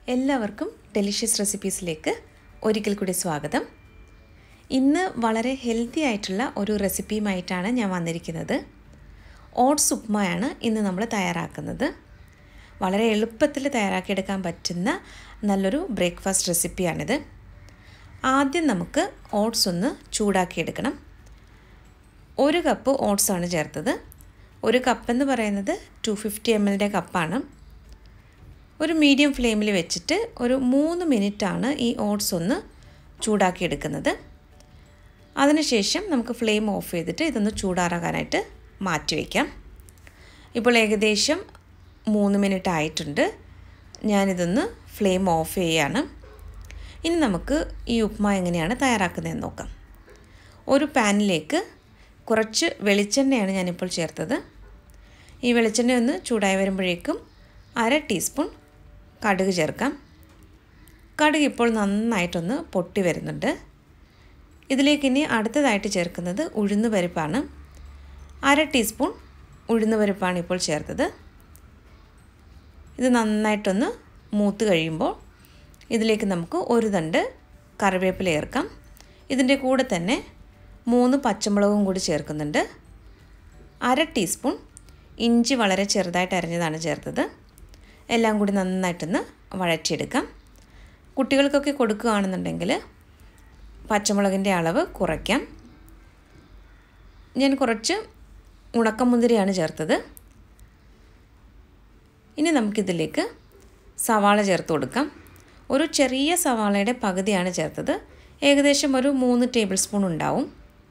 എല്ലാവർക്കും ഡെലിഷ്യസ് റെസിപ്പീസിലേക്ക് ഒരിക്കൽ കൂടി സ്വാഗതം ഇന്ന് വളരെ ഹെൽത്തി ആയിട്ടുള്ള ഒരു റെസിപ്പിയുമായിട്ടാണ് ഞാൻ വന്നിരിക്കുന്നത് ഓട്സ് ഉപ്മയാണ് ഇന്ന് നമ്മൾ തയ്യാറാക്കുന്നത് വളരെ എളുപ്പത്തിൽ തയ്യാറാക്കിയെടുക്കാൻ പറ്റുന്ന നല്ലൊരു ബ്രേക്ക്ഫാസ്റ്റ് റെസിപ്പിയാണിത് ആദ്യം നമുക്ക് ഓട്സ് ഒന്ന് ചൂടാക്കിയെടുക്കണം ഒരു കപ്പ് ഓട്സാണ് ചേർത്തത് ഒരു കപ്പ് എന്ന് പറയുന്നത് ടു ഫിഫ്റ്റി എം എല്ലിൻ്റെ കപ്പാണ് ഒരു മീഡിയം ഫ്ലെയിമിൽ വെച്ചിട്ട് ഒരു മൂന്ന് മിനിറ്റാണ് ഈ ഓട്സ് ഒന്ന് ചൂടാക്കിയെടുക്കുന്നത് അതിനുശേഷം നമുക്ക് ഫ്ലെയിം ഓഫ് ചെയ്തിട്ട് ഇതൊന്ന് ചൂടാറാകാനായിട്ട് മാറ്റി വയ്ക്കാം ഇപ്പോൾ ഏകദേശം മൂന്ന് മിനിറ്റ് ആയിട്ടുണ്ട് ഞാനിതൊന്ന് ഫ്ലെയിം ഓഫ് ചെയ്യാണ് ഇനി നമുക്ക് ഈ ഉപ്മ എങ്ങനെയാണ് തയ്യാറാക്കുന്നതെന്ന് നോക്കാം ഒരു പാനിലേക്ക് കുറച്ച് വെളിച്ചെണ്ണയാണ് ഞാനിപ്പോൾ ചേർത്തത് ഈ വെളിച്ചെണ്ണ ഒന്ന് ചൂടായി വരുമ്പോഴേക്കും അര ടീസ്പൂൺ കടുക് ചേർക്കാം കടുക് ഇപ്പോൾ നന്നായിട്ടൊന്ന് പൊട്ടി വരുന്നുണ്ട് ഇതിലേക്ക് ഇനി അടുത്തതായിട്ട് ചേർക്കുന്നത് ഉഴുന്ന് പരിപ്പാണ് അര ടീസ്പൂൺ ഉഴുന്ന് പരിപ്പാണ് ഇപ്പോൾ ചേർത്തത് ഇത് നന്നായിട്ടൊന്ന് മൂത്ത് കഴിയുമ്പോൾ ഇതിലേക്ക് നമുക്ക് ഒരു തണ്ട് കറിവേപ്പില ചേർക്കാം ഇതിൻ്റെ കൂടെ തന്നെ മൂന്ന് പച്ചമുളകും കൂടി ചേർക്കുന്നുണ്ട് അര ടീസ്പൂൺ ഇഞ്ചി വളരെ ചെറുതായിട്ട് അരിഞ്ഞതാണ് ചേർത്തത് എല്ലാം കൂടി നന്നായിട്ടൊന്ന് വഴറ്റിയെടുക്കാം കുട്ടികൾക്കൊക്കെ കൊടുക്കുകയാണെന്നുണ്ടെങ്കിൽ പച്ചമുളകിൻ്റെ അളവ് കുറയ്ക്കാം ഞാൻ കുറച്ച് ഉണക്കമുന്തിരിയാണ് ചേർത്തത് ഇനി നമുക്കിതിലേക്ക് സവാള ചേർത്ത് കൊടുക്കാം ഒരു ചെറിയ സവാളയുടെ പകുതിയാണ് ചേർത്തത് ഏകദേശം ഒരു മൂന്ന് ടേബിൾ സ്പൂൺ ഉണ്ടാവും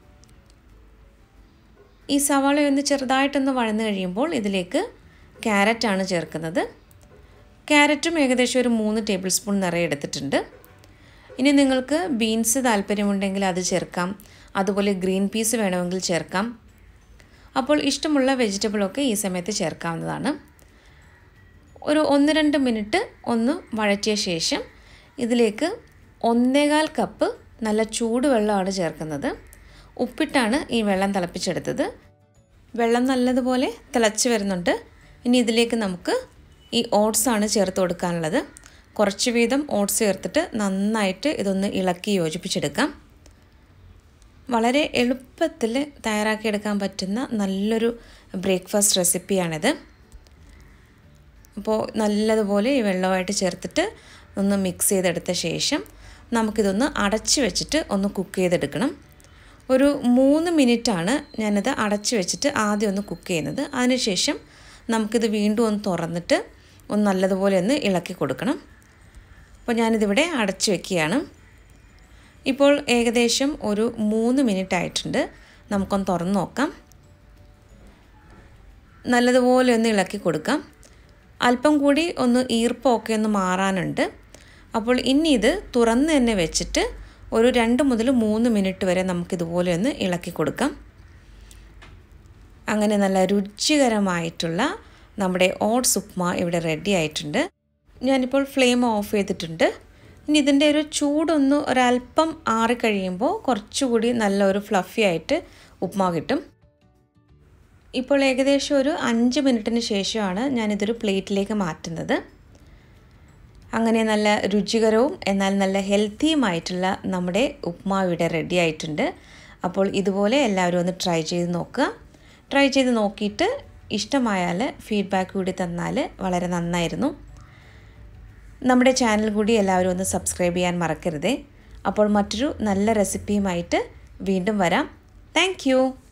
ഈ സവാള ഒന്ന് ചെറുതായിട്ടൊന്ന് വഴന്നു കഴിയുമ്പോൾ ഇതിലേക്ക് ക്യാരറ്റാണ് ചേർക്കുന്നത് ക്യാരറ്റും ഏകദേശം ഒരു മൂന്ന് ടേബിൾ സ്പൂൺ നിറയെ എടുത്തിട്ടുണ്ട് ഇനി നിങ്ങൾക്ക് ബീൻസ് താല്പര്യമുണ്ടെങ്കിൽ അത് ചേർക്കാം അതുപോലെ ഗ്രീൻ പീസ് വേണമെങ്കിൽ ചേർക്കാം അപ്പോൾ ഇഷ്ടമുള്ള വെജിറ്റബിളൊക്കെ ഈ സമയത്ത് ചേർക്കാവുന്നതാണ് ഒരു ഒന്ന് രണ്ട് മിനിറ്റ് ഒന്ന് വഴറ്റിയ ശേഷം ഇതിലേക്ക് ഒന്നേകാൽ കപ്പ് നല്ല ചൂടുവെള്ളമാണ് ചേർക്കുന്നത് ഉപ്പിട്ടാണ് ഈ വെള്ളം തിളപ്പിച്ചെടുത്തത് വെള്ളം നല്ലതുപോലെ തിളച്ച് വരുന്നുണ്ട് ഇനി ഇതിലേക്ക് നമുക്ക് ഈ ഓട്സ് ആണ് ചേർത്ത് കൊടുക്കാനുള്ളത് കുറച്ച് വീതം ഓട്സ് ചേർത്തിട്ട് നന്നായിട്ട് ഇതൊന്ന് ഇളക്കി യോജിപ്പിച്ചെടുക്കാം വളരെ എളുപ്പത്തിൽ തയ്യാറാക്കിയെടുക്കാൻ പറ്റുന്ന നല്ലൊരു ബ്രേക്ക്ഫാസ്റ്റ് റെസിപ്പിയാണിത് അപ്പോൾ നല്ലതുപോലെ ഈ വെള്ളമായിട്ട് ചേർത്തിട്ട് ഒന്ന് മിക്സ് ചെയ്തെടുത്ത ശേഷം നമുക്കിതൊന്ന് അടച്ച് വെച്ചിട്ട് ഒന്ന് കുക്ക് ചെയ്തെടുക്കണം ഒരു മൂന്ന് മിനിറ്റാണ് ഞാനത് അടച്ച് വെച്ചിട്ട് ആദ്യം ഒന്ന് കുക്ക് ചെയ്യുന്നത് അതിനുശേഷം നമുക്കിത് വീണ്ടും ഒന്ന് തുറന്നിട്ട് ഒന്ന് നല്ലതുപോലെ ഒന്ന് ഇളക്കി കൊടുക്കണം അപ്പോൾ ഞാനിതിവിടെ അടച്ച് വെക്കുകയാണ് ഇപ്പോൾ ഏകദേശം ഒരു മൂന്ന് മിനിറ്റ് ആയിട്ടുണ്ട് നമുക്കൊന്ന് തുറന്ന് നോക്കാം നല്ലതുപോലെ ഒന്ന് ഇളക്കി കൊടുക്കാം അല്പം കൂടി ഒന്ന് ഈർപ്പമൊക്കെ ഒന്ന് മാറാനുണ്ട് അപ്പോൾ ഇനി ഇത് തുറന്ന് തന്നെ വെച്ചിട്ട് ഒരു രണ്ട് മുതൽ മൂന്ന് മിനിറ്റ് വരെ നമുക്കിതുപോലെ ഒന്ന് ഇളക്കി കൊടുക്കാം അങ്ങനെ നല്ല രുചികരമായിട്ടുള്ള നമ്മുടെ ഓട്സ് ഉപ്മ ഇവിടെ റെഡി ആയിട്ടുണ്ട് ഞാനിപ്പോൾ ഫ്ലെയിം ഓഫ് ചെയ്തിട്ടുണ്ട് ഇനി ഇതിൻ്റെ ഒരു ചൂടൊന്ന് ഒരല്പം ആറിക്കഴിയുമ്പോൾ കുറച്ചുകൂടി നല്ല ഒരു ഫ്ലഫി ആയിട്ട് ഉപ്മ കിട്ടും ഇപ്പോൾ ഏകദേശം ഒരു അഞ്ച് മിനിറ്റിന് ശേഷമാണ് ഞാനിതൊരു പ്ലേറ്റിലേക്ക് മാറ്റുന്നത് അങ്ങനെ നല്ല രുചികരവും എന്നാൽ നല്ല ഹെൽത്തിയുമായിട്ടുള്ള നമ്മുടെ ഉപ്മ ഇവിടെ റെഡി ആയിട്ടുണ്ട് അപ്പോൾ ഇതുപോലെ എല്ലാവരും ഒന്ന് ട്രൈ ചെയ്ത് നോക്കുക ട്രൈ ചെയ്ത് നോക്കിയിട്ട് ഇഷ്ടമായാൽ ഫീഡ്ബാക്ക് കൂടി തന്നാൽ വളരെ നന്നായിരുന്നു നമ്മുടെ ചാനൽ കൂടി എല്ലാവരും ഒന്ന് സബ്സ്ക്രൈബ് ചെയ്യാൻ മറക്കരുതേ അപ്പോൾ മറ്റൊരു നല്ല റെസിപ്പിയുമായിട്ട് വീണ്ടും വരാം താങ്ക്